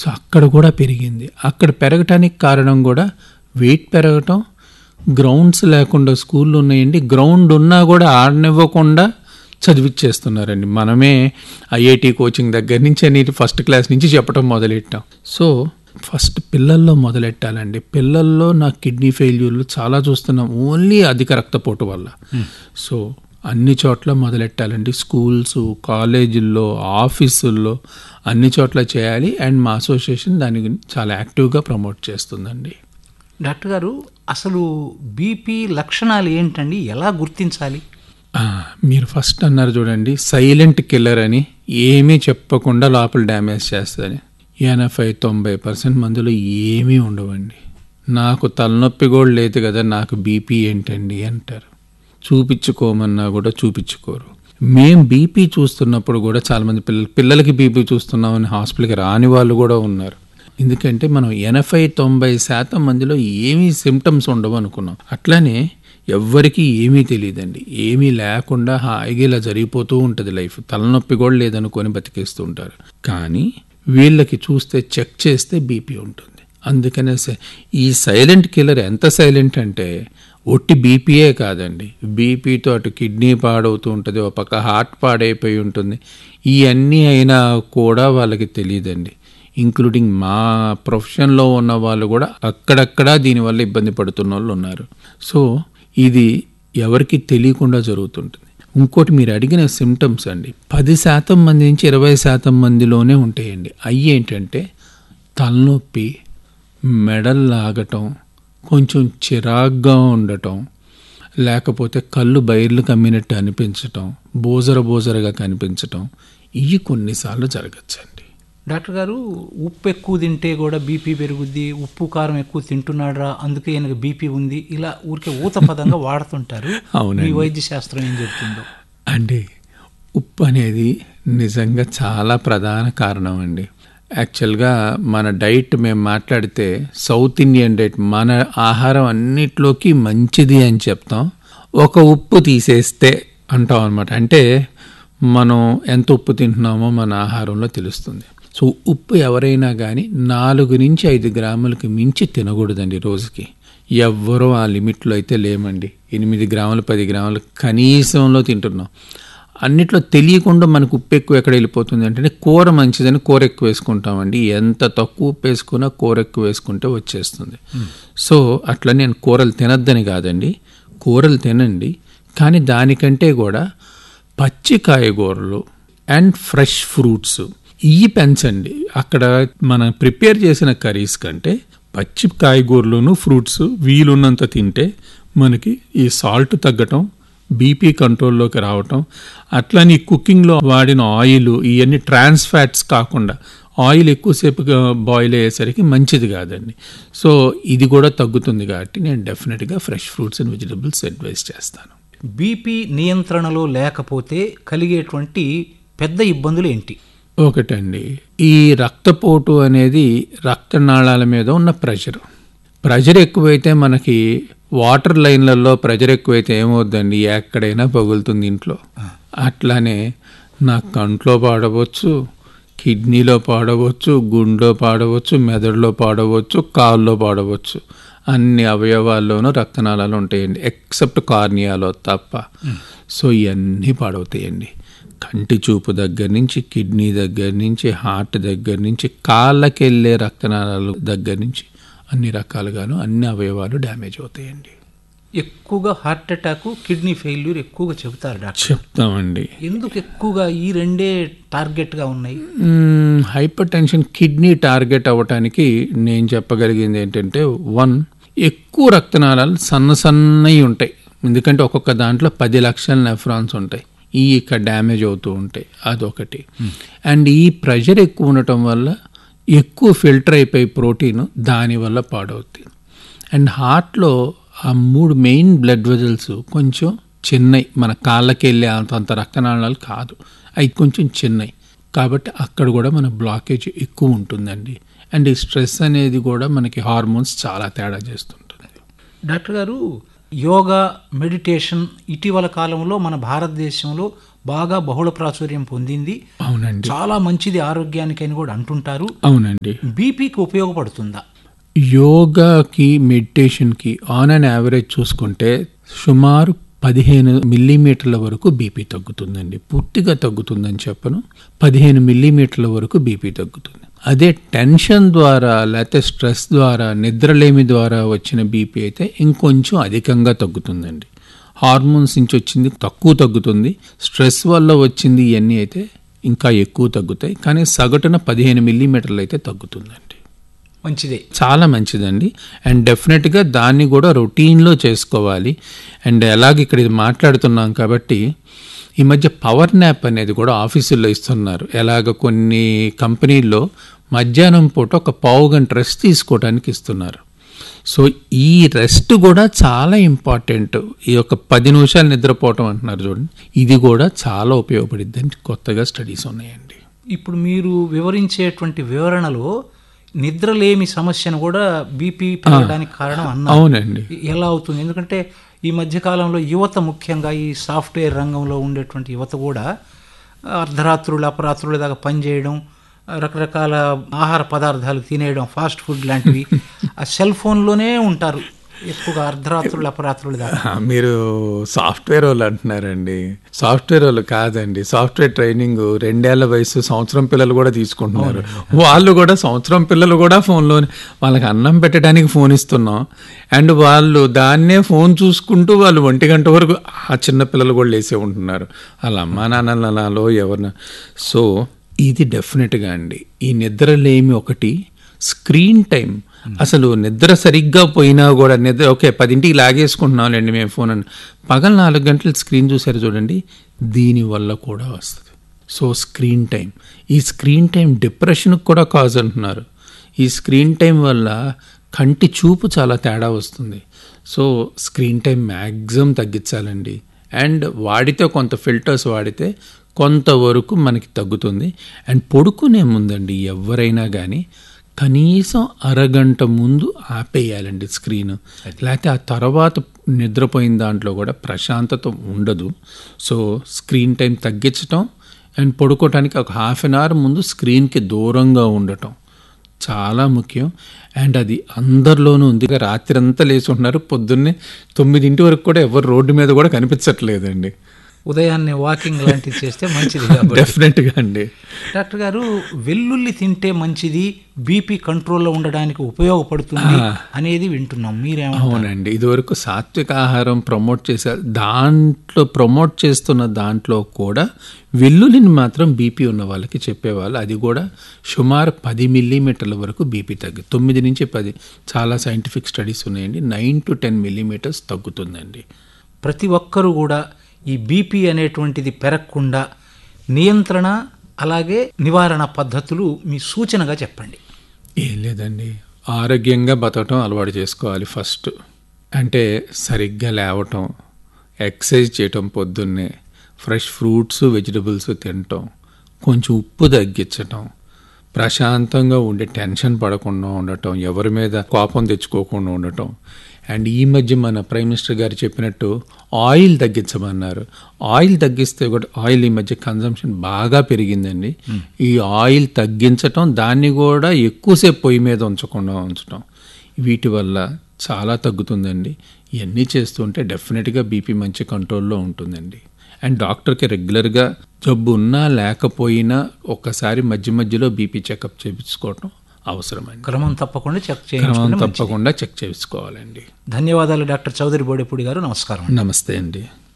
So అక్కడ కూడా పెరిగింది అక్కడ పెరగటానికి కారణం కూడా వెయిట్ పెరగటం గ్రౌండ్స్ లేకుండా స్కూళ్ళు ఉన్నాయండి గ్రౌండ్ ఉన్నా కూడా ఆడనివ్వకుండా చదివిచ్చేస్తున్నారండి మనమే ఐఐటి కోచింగ్ దగ్గర నుంచి అన్నిటి ఫస్ట్ క్లాస్ నుంచి చెప్పడం మొదలెట్టాం సో ఫస్ట్ పిల్లల్లో మొదలెట్టాలండి పిల్లల్లో నా కిడ్నీ ఫెయిల్యూర్లు చాలా చూస్తున్నాం ఓన్లీ అధిక రక్తపోటు వల్ల సో అన్ని చోట్ల మొదలెట్టాలండి స్కూల్స్ కాలేజీల్లో ఆఫీసుల్లో అన్ని చోట్ల చేయాలి అండ్ మా అసోసియేషన్ దాని గురించి చాలా యాక్టివ్గా ప్రమోట్ చేస్తుందండి డాక్టర్ గారు అసలు బీపీ లక్షణాలు ఏంటండి ఎలా గుర్తించాలి ఆ, మీరు ఫస్ట్ అన్నారు చూడండి సైలెంట్ కిల్లర్ అని ఏమీ చెప్పకుండా లోపల డ్యామేజ్ చేస్తుంది ఎనభై తొంభై పర్సెంట్ మందులో ఏమీ ఉండవండి నాకు తలనొప్పి కూడా లేదు కదా నాకు బీపీ ఏంటండి అంటారు చూపించుకోమన్నా కూడా చూపించుకోరు మేం బీపీ చూస్తున్నప్పుడు కూడా చాలామంది పిల్లలు పిల్లలకి బీపీ చూస్తున్నామని హాస్పిటల్కి రాని వాళ్ళు కూడా ఉన్నారు ఎందుకంటే మనం ఎనభై తొంభై శాతం మందిలో ఏమీ సిమ్టమ్స్ ఉండవు అనుకున్నాం అట్లానే ఎవ్వరికీ ఏమీ తెలియదండి ఏమీ లేకుండా హాయిగా ఇలా జరిగిపోతూ ఉంటుంది లైఫ్ తలనొప్పి కూడా లేదనుకొని బతికేస్తూ ఉంటారు కానీ వీళ్ళకి చూస్తే చెక్ చేస్తే బీపీ ఉంటుంది అందుకనే స- ఈ సైలెంట్ కిల్లర్ ఎంత సైలెంట్ అంటే ఒట్టి బీపీయే కాదండి బీపీతో అటు కిడ్నీ పాడవుతూ ఉంటుంది ఒక పక్క హార్ట్ పాడైపోయి ఉంటుంది ఇవన్నీ అయినా కూడా వాళ్ళకి తెలియదండి ఇంక్లూడింగ్ మా ప్రొఫెషన్లో ఉన్న వాళ్ళు కూడా అక్కడక్కడ దీనివల్ల ఇబ్బంది పడుతున్న వాళ్ళు ఉన్నారు సో ఇది ఎవరికి తెలియకుండా జరుగుతుంటుంది ఇంకోటి మీరు అడిగిన సిమ్టమ్స్ అండి పది శాతం మంది నుంచి ఇరవై శాతం మందిలోనే ఉంటాయండి అవి ఏంటంటే తలనొప్పి మెడల్ లాగటం కొంచెం చిరాగ్గా ఉండటం లేకపోతే కళ్ళు బైర్లు కమ్మినట్టు అనిపించటం బోజర బోజరగా కనిపించటం ఇవి కొన్నిసార్లు జరగచ్చండి డాక్టర్ గారు ఉప్పు ఎక్కువ తింటే కూడా బీపీ పెరుగుద్ది ఉప్పు కారం ఎక్కువ తింటున్నాడా అందుకే ఈయనకు బీపీ ఉంది ఇలా ఊరికే ఊత పదంగా వాడుతుంటారు అవునండి. మీ వైద్య శాస్త్రం ఏం చెప్తుందో అండి ఉప్పు అనేది నిజంగా చాలా ప్రధాన కారణం అండి యాక్చువల్గా మన డైట్ మేము మాట్లాడితే సౌత్ ఇండియన్ డైట్ మన ఆహారం అన్నిట్లోకి మంచిది అని చెప్తాం ఒక ఉప్పు తీసేస్తే అంటాం అనమాట అంటే మనం ఎంత ఉప్పు తింటున్నామో మన ఆహారంలో తెలుస్తుంది సో ఉప్పు ఎవరైనా కానీ నాలుగు నుంచి ఐదు గ్రాములకి మించి తినకూడదండి రోజుకి ఎవ్వరూ ఆ లిమిట్లో అయితే లేమండి ఎనిమిది గ్రాములు పది గ్రాములు కనీసంలో తింటున్నాం అన్నిట్లో తెలియకుండా మనకు ఉప్పు ఎక్కువ ఎక్కడ వెళ్ళిపోతుంది అంటే కూర మంచిదని కూర ఎక్కువ వేసుకుంటామండి ఎంత తక్కువ ఉప్పు వేసుకున్నా కూర ఎక్కువ వేసుకుంటే వచ్చేస్తుంది సో అట్లా నేను కూరలు తినద్దని కాదండి కూరలు తినండి కానీ దానికంటే కూడా పచ్చి కాయగూరలు అండ్ ఫ్రెష్ ఫ్రూట్స్ ఇవి పెంచండి అక్కడ మనం ప్రిపేర్ చేసిన కర్రీస్ కంటే పచ్చి కాయగూరలను ఫ్రూట్స్ వీలున్నంత తింటే మనకి ఈ సాల్ట్ తగ్గటం బీపీ కంట్రోల్లోకి రావటం అట్లని కుకింగ్లో వాడిన ఆయిల్ ఇవన్నీ ట్రాన్స్ ఫ్యాట్స్ కాకుండా ఆయిల్ ఎక్కువసేపు బాయిల్ అయ్యేసరికి మంచిది కాదండి సో ఇది కూడా తగ్గుతుంది కాబట్టి నేను డెఫినెట్గా fresh fruits and vegetables advice చేస్తాను బీపీ నియంత్రణలో లేకపోతే కలిగేటువంటి పెద్ద ఇబ్బందులు ఏంటి ఒకటండి ఈ రక్తపోటు అనేది రక్తనాళాల మీద ఉన్న ప్రెషర్ ప్రెషర్ ఎక్కువైతే మనకి వాటర్ లైన్లలో ప్రెషర్ ఎక్కువైతే ఏమవుద్దండి ఎక్కడైనా పగులుతుంది ఇంట్లో అట్లానే నా కంట్లో పాడవచ్చు కిడ్నీలో పాడవచ్చు గుండెలో పాడవచ్చు మెదడులో పాడవచ్చు కాల్లో పాడవచ్చు అన్ని అవయవాల్లోనూ రక్తనాళాలు ఉంటాయండి ఎక్సెప్ట్ కార్నియాలో తప్ప సో ఇవన్నీ పాడవుతాయండి కంటి చూపు దగ్గర నుంచి కిడ్నీ దగ్గర నుంచి హార్ట్ దగ్గర నుంచి కాళ్ళకి వెళ్ళే రక్తనాళాలు దగ్గర నుంచి అన్ని రకాలుగాను అన్ని అవయవాలు డ్యామేజ్ అవుతాయండి ఎక్కువగా హార్ట్ అటాక్ కిడ్నీ ఫెయిల్యూర్ ఎక్కువగా చెబుతారు డాక్టర్ చెప్తామండి ఎందుకు ఎక్కువగా ఈ రెండే టార్గెట్గా ఉన్నాయి హైపర్ టెన్షన్ కిడ్నీ టార్గెట్ అవ్వటానికి నేను చెప్పగలిగింది ఏంటంటే వన్ ఎక్కువ రక్తనాళాలు సన్న సన్నవి ఉంటాయి ఎందుకంటే ఒక్కొక్క దాంట్లో పది లక్షల నెఫ్రాన్స్ ఉంటాయి ఈ ఇక్కడ డ్యామేజ్ అవుతూ ఉంటాయి అదొకటి అండ్ ఈ ప్రెషర్ ఎక్కువ ఉండటం వల్ల ఎక్కువ ఫిల్టర్ అయిపోయి ప్రోటీన్ దానివల్ల పాడవుతుంది అండ్ హార్ట్లో ఆ మూడు మెయిన్ బ్లడ్ వెజల్స్ కొంచెం చిన్నవి మన కాళ్ళకి వెళ్ళే అంత అంత రక్తనాళాలు కాదు అవి కొంచెం చిన్నవి కాబట్టి అక్కడ కూడా మన బ్లాకేజ్ ఎక్కువ ఉంటుందండి అండ్ ఈ స్ట్రెస్ అనేది కూడా మనకి హార్మోన్స్ చాలా తేడా చేస్తుంటుంది డాక్టర్ గారు యోగా మెడిటేషన్ ఇటీవల కాలంలో మన భారతదేశంలో బాగా బహుళ ప్రాచుర్యం పొందింది అవునండి చాలా మంచిది ఆరోగ్యానికి అని కూడా అంటుంటారు అవునండి బీపీకి ఉపయోగపడుతుందా యోగాకి మెడిటేషన్కి ఆన్ అండ్ యావరేజ్ చూసుకుంటే సుమారు పదిహేను మిల్లీమీటర్ల వరకు బీపీ తగ్గుతుందండి పూర్తిగా తగ్గుతుందని చెప్పను పదిహేను మిల్లీమీటర్ల వరకు బీపీ తగ్గుతుంది అదే టెన్షన్ ద్వారా లేకపోతే స్ట్రెస్ ద్వారా నిద్రలేమి ద్వారా వచ్చిన బీపీ అయితే ఇంకొంచెం అధికంగా తగ్గుతుందండి హార్మోన్స్ నుంచి వచ్చింది తక్కువ తగ్గుతుంది స్ట్రెస్ వల్ల వచ్చింది ఇవన్నీ అయితే ఇంకా ఎక్కువ తగ్గుతాయి కానీ సగటున పదిహేను మిల్లీమీటర్లు అయితే తగ్గుతుందండి మంచిదే చాలా మంచిదండి అండ్ డెఫినెట్గా దాన్ని కూడా రొటీన్లో చేసుకోవాలి అండ్ ఎలాగ ఇక్కడ ఇది మాట్లాడుతున్నాం కాబట్టి ఈ మధ్య పవర్ న్యాప్ అనేది కూడా ఆఫీసుల్లో ఇస్తున్నారు ఎలాగ కొన్ని కంపెనీల్లో మధ్యాహ్నం పూట ఒక పావు గంట రెస్ట్ తీసుకోవడానికి ఇస్తున్నారు సో ఈ రెస్ట్ కూడా చాలా ఇంపార్టెంట్ ఈ యొక్క పది నిమిషాలు నిద్రపోవటం అంటున్నారు చూడండి ఇది కూడా చాలా ఉపయోగపడిద్దని కొత్తగా స్టడీస్ ఉన్నాయండి ఇప్పుడు మీరు వివరించేటువంటి వివరణలో నిద్రలేమి సమస్యను కూడా బీపీ పెరగడానికి కారణం అన్నారు అవునండి ఎలా అవుతుంది ఎందుకంటే ఈ మధ్యకాలంలో యువత ముఖ్యంగా ఈ సాఫ్ట్వేర్ రంగంలో ఉండేటువంటి యువత కూడా అర్ధరాత్రులు అపరాత్రుల దాకా పనిచేయడం రకరకాల ఆహార పదార్థాలు తినేయడం ఫాస్ట్ ఫుడ్ లాంటివి ఆ సెల్ ఫోన్లోనే ఉంటారు ఎక్కువగా అర్ధరాత్రులు అపరాత్రుల దాకా ఆ, మీరు సాఫ్ట్వేర్ వాళ్ళు అంటున్నారండి సాఫ్ట్వేర్ వాళ్ళు కాదండి సాఫ్ట్వేర్ ట్రైనింగ్ రెండేళ్ల వయసు సంవత్సరం పిల్లలు కూడా తీసుకుంటున్నారు వాళ్ళు కూడా సంవత్సరం పిల్లలు కూడా ఫోన్లో వాళ్ళకి అన్నం పెట్టడానికి ఫోన్ ఇస్తున్నాం అండ్ వాళ్ళు దాన్నే ఫోన్ చూసుకుంటూ వాళ్ళు ఒంటి గంట వరకు ఆ చిన్న పిల్లలు కూడా లేసే ఉంటున్నారు వాళ్ళ అమ్మా నాన్నలలో ఎవరిన సో ఇది డెఫినెట్గా అండి ఈ నిద్రలేమి ఒకటి స్క్రీన్ టైం అసలు నిద్ర సరిగ్గా పోయినా కూడా నిద్ర ఓకే పదింటికి లాగేసుకుంటున్నాంలేండి మేము ఫోన్ అని పగల నాలుగు గంటలు స్క్రీన్ చూసారు చూడండి దీనివల్ల కూడా వస్తుంది సో స్క్రీన్ టైం ఈ స్క్రీన్ టైం డిప్రెషన్కి కూడా కాజ్ అంటున్నారు ఈ స్క్రీన్ టైం వల్ల కంటి చూపు చాలా తేడా వస్తుంది సో స్క్రీన్ టైం మ్యాక్సిమం తగ్గించాలండి అండ్ వాడితే కొంత ఫిల్టర్స్ వాడితే కొంతవరకు మనకి తగ్గుతుంది అండ్ పడుకునే ముందండి ఎవరైనా కానీ కనీసం అరగంట ముందు ఆపేయాలండి స్క్రీన్ లేకపోతే ఆ తర్వాత నిద్రపోయిన దాంట్లో కూడా ప్రశాంతత ఉండదు సో స్క్రీన్ టైం తగ్గించటం అండ్ పడుకోవటానికి ఒక హాఫ్ అన్ అవర్ ముందు స్క్రీన్కి దూరంగా ఉండటం చాలా ముఖ్యం అండ్ అది అందరిలోనూ ఉంది ఇక రాత్రి అంతా లేచి ఉంటున్నారు పొద్దున్నే తొమ్మిదింటి వరకు కూడా ఎవరు రోడ్డు మీద కూడా కనిపించట్లేదండి ఉదయాన్నే వాకింగ్ లాంటివి చేస్తే మంచిది కాబట్టి డెఫినెట్గా అండి డాక్టర్ గారు వెల్లుల్లి తింటే మంచిది బీపీ కంట్రోల్లో ఉండడానికి ఉపయోగపడుతుంది అనేది వింటున్నాం మీరేమో అవునండి ఇదివరకు సాత్విక ఆహారం ప్రమోట్ చేశారు దాంట్లో ప్రమోట్ చేస్తున్న దాంట్లో కూడా వెల్లుల్లిని మాత్రం బీపీ ఉన్న వాళ్ళకి చెప్పేవాళ్ళు అది కూడా సుమారు పది మిల్లీమీటర్ల వరకు బీపీ తగ్గు తొమ్మిది నుంచి పది చాలా సైంటిఫిక్ స్టడీస్ ఉన్నాయండి నైన్ టు టెన్ మిల్లీమీటర్స్ తగ్గుతుందండి ప్రతి ఒక్కరూ కూడా ఈ బీపీ అనేటువంటిది పెరగకుండా నియంత్రణ అలాగే నివారణ పద్ధతులు మీ సూచనగా చెప్పండి ఏం లేదండి ఆరోగ్యంగా బతకటం అలవాటు చేసుకోవాలి ఫస్ట్ అంటే సరిగ్గా లేవటం ఎక్సర్సైజ్ చేయటం పొద్దున్నే ఫ్రెష్ ఫ్రూట్స్ వెజిటబుల్స్ తినటం కొంచెం ఉప్పు తగ్గించటం ప్రశాంతంగా ఉండే టెన్షన్ పడకుండా ఉండటం ఎవరి మీద కోపం తెచ్చుకోకుండా ఉండటం అండ్ ఈ మధ్య మన ప్రైమ్ మినిస్టర్ గారు చెప్పినట్టు ఆయిల్ తగ్గించమన్నారు ఆయిల్ తగ్గిస్తే కూడా ఆయిల్ ఈ మధ్య కన్జంప్షన్ బాగా పెరిగిందండి ఈ ఆయిల్ తగ్గించటం దాన్ని కూడా ఎక్కువసేపు పొయ్యి మీద ఉంచకుండా ఉంచటం వీటి వల్ల చాలా తగ్గుతుందండి ఇవన్నీ చేస్తుంటే డెఫినెట్గా బీపీ మంచి కంట్రోల్లో ఉంటుందండి అండ్ డాక్టర్కి రెగ్యులర్గా జబ్బు ఉన్నా లేకపోయినా ఒక్కసారి మధ్య మధ్యలో బీపీ చెకప్ చేయించుకోవటం అవసరమండి క్రమం తప్పకుండా చెక్ క్రమం చేయించుకుని తప్పకుండా చెక్ చేసుకోవాలండి ధన్యవాదాలు డాక్టర్ చౌదరి బోడెపూడి గారు నమస్కారం నమస్తే అండి